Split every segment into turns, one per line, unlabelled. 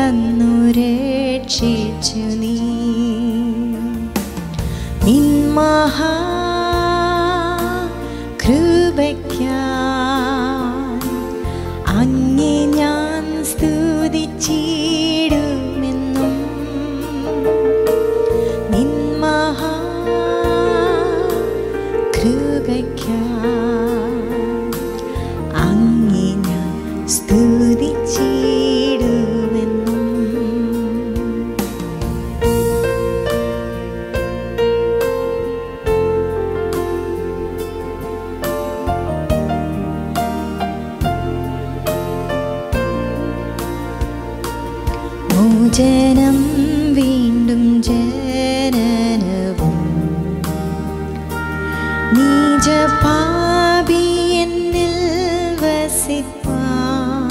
വന്നു രക്ഷിച്ചു നീ നിൻ മഹാ കൃപയ്ക്കായി അങ്ങേ ഞാൻ സ്തുതിച്ചിടുമെന്നും നിൻ മഹാ കൃപയ്ക്കായി അങ്ങേ ഞാൻ സ്തുതിച്ചിടുമെന്നും മോചനം വീണ്ടും ജനനവും നീജ പാപി എന്നിൽ വസിപ്പാൻ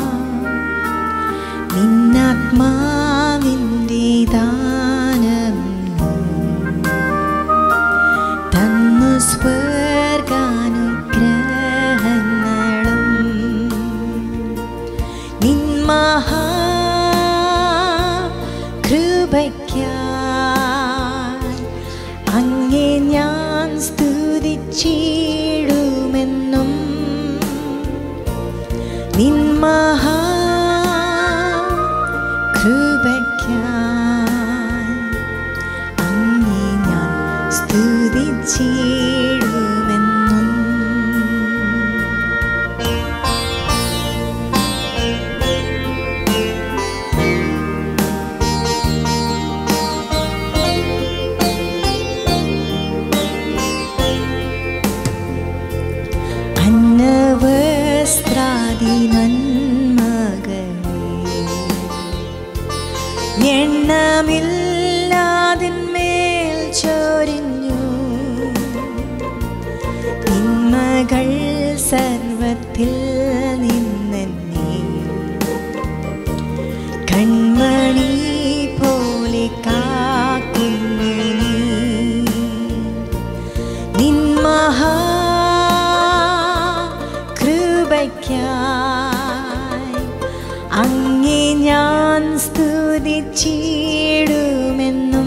നിന്നാത്മാവിൻ്റെ ദാനം തന്നു സ്വർഗാനുഗ്രഹങ്ങളും നിൻ മഹാ കൃപയ്ക്കായി അങ്ങേ ഞാൻ സ്തുതിച്ചിടുമെന്നും നിൻ മഹാ കൃപയ്ക്കായി അങ്ങേ ഞാൻ സ്തുതിച്ചിടുമെന്നും അന്നവസ്ത്രാദി നന്മകളെ എണ്ണമില്ലാതിന്മേൽ ചൊരിഞ്ഞു തിന്മകൾ സർവത്തിൽ നിന്നെന്നെ കൺമണി പോലെ കാക്കുന്നു നീ നിൻ മഹാ കൃപയ്ക്കായി അങ്ങേ ഞാൻ സ്തുതിച്ചിടുമെന്നും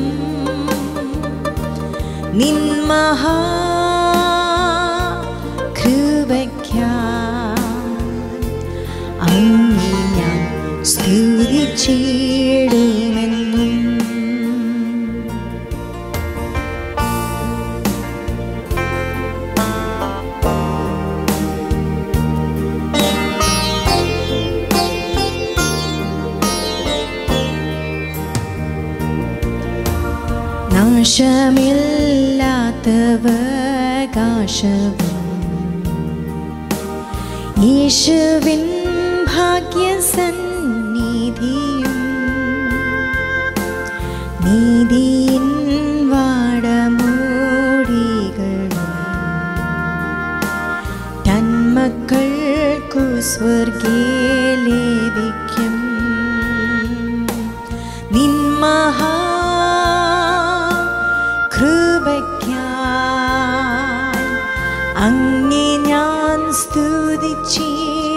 നിൻ മഹാ കൃപയ്ക്കായി അങ്ങേ ഞാൻ സ്തുതിച്ചിടുമെന്നും നാശമില്ലാത്തവകാശവും യേശുവിൻ ഭാഗ്യസന്നിധിയും നീതിയിൻ വാടമൂടികളും തന്മക്കൾക്കു സ്വർഗേ ലഭിക്കും നിൻ മഹാ കൃപയ്ക്കായി അങ്ങേ ഞാൻ സ്തുതിച്ചിടുമെന്നും